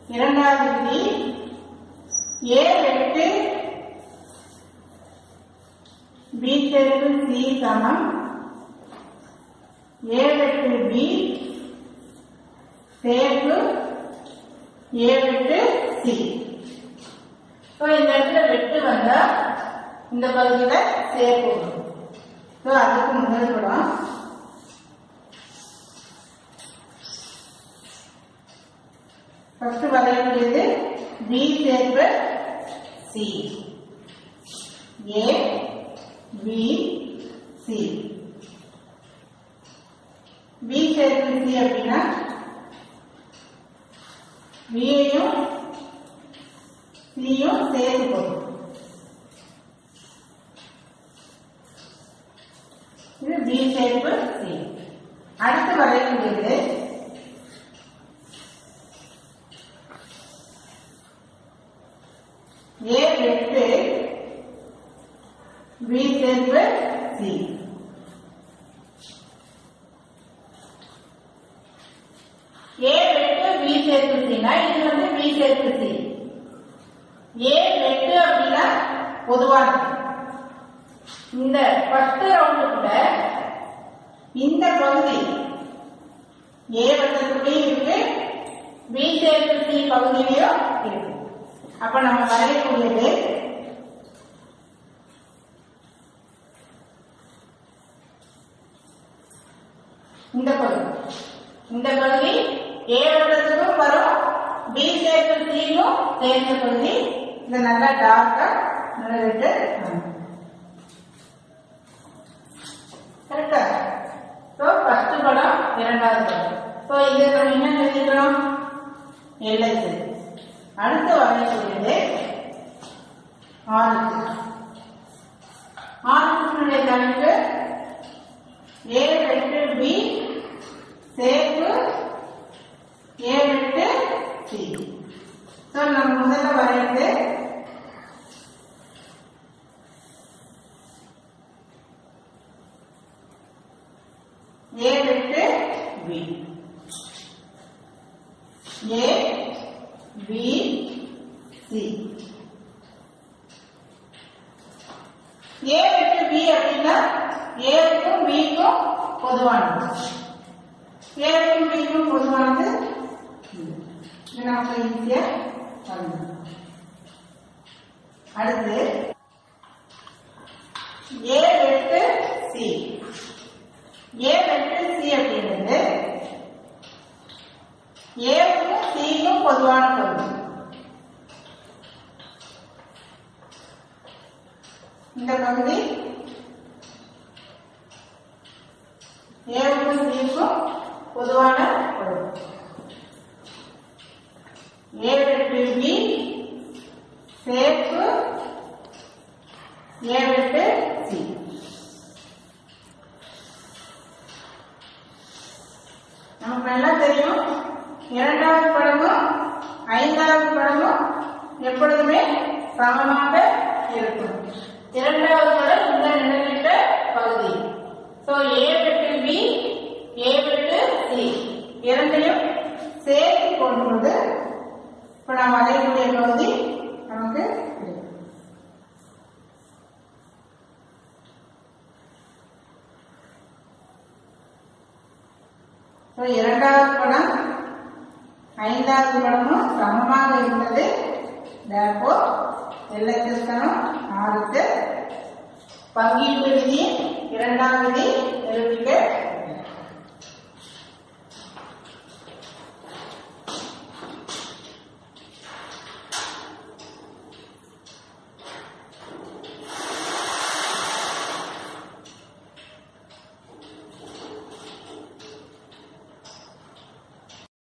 இரண்டாவது விதி ஏ வெட்டு பி சேர்ப்பு சி சமம் ஏ வெட்டு பி சேர்ப்பு ஏ வெட்டு சி ஸோ இந்த இடத்துல வெட்டு வந்தா இந்த பகுதியில சேர்ப்பு வரும் ஸோ அதுக்கு முதல் படம் ஃபர்ஸ்ட் வரையக்கூடியது பி சேர்ப்பு C A B C B சேர்ப்பு சி அப்படின்னா பியையும் சியும் சேர்த்து போடும் இது பி சேர்ப்பு சி அடுத்து வரையக்கூடியது ஏ வெட்டு பி சேர்ப்பு சி ஏ வெட்டு பி சேர்ப்பு சினா இது வந்து பி சேர்ப்பு சி ஏ வெட்டு அப்படின்னா பொதுவானது இந்த ஃபர்ஸ்ட் ரவுண்டுக்குள்ள இந்த பகுதி ஏ வட்டத்துக்குள்ளேயும் இருக்கு பி சேர்ப்பு சி பகுதியிலையும் இருக்கு அப்ப நம்ம வரையக்கூடியது இந்த பகுதி இந்த பகுதி ஏ வட்டத்துக்கும் வரும் பி சேர்ப்பு சியும் சேர்ந்த பகுதி இந்த நல்லா டார்க்கா நிழலிட்டு கரெக்டா ஸோ ஃபர்ஸ்ட் படம் இரண்டாவது படம் ஸோ இதை நம்ம என்ன எழுதிக்கிறோம் எல்எஸ் அடுத்து வரக்கூடியது ஆறுக்கு ஆறுக்குடைய கணக்கு ஏ வெட்டு பி சேர்ப்பு ஏ வெட்டு சி ஸோ நம்ம முதல்ல வரையறது ஏ வெட்டு B A B C A வெட்டு பி அப்படின்னா ஏக்கும் பிக்கும் பொதுவானது ஏக்கும் பிக்கும் பொதுவானது இது நமக்கு ஈஸியா பண்ணணும் அடுத்து ஏ வெட்டு சி ஏ வெட்டு சி அப்படிங்கிறது ஏவுக்கும் சிக்கும் பொதுவான பகுதி இந்த பகுதி ஏவுக்கும் சிக்கும் பொதுவான பகுதி ஏ வெட்டு பி சேர்ப்பு ஏ வெட்டு சி நமக்கு நல்லா தெரியும் இரண்டாவது படமும் ஐந்தாவது படமும் எப்பொழுதுமே சமமாக இருக்கும் இரண்டாவது படம் இந்த நிழலிட்ட பகுதி ஸோ ஏ வெட்டு பி ஏ வெட்டு சி இரண்டையும் சேர்த்து போடும்போது இப்போ நாம் வரையக்கூடிய பகுதி நமக்கு கிடைக்கும். ஸோ இரண்டாவது படம் ஐந்தாவது படமும் சமமாக இருந்தது therefore எல்லைச்சஸ் கணம் ஆறுக்கு பங்கீட்டு விதி இரண்டாம் விதி நிரூபிக்க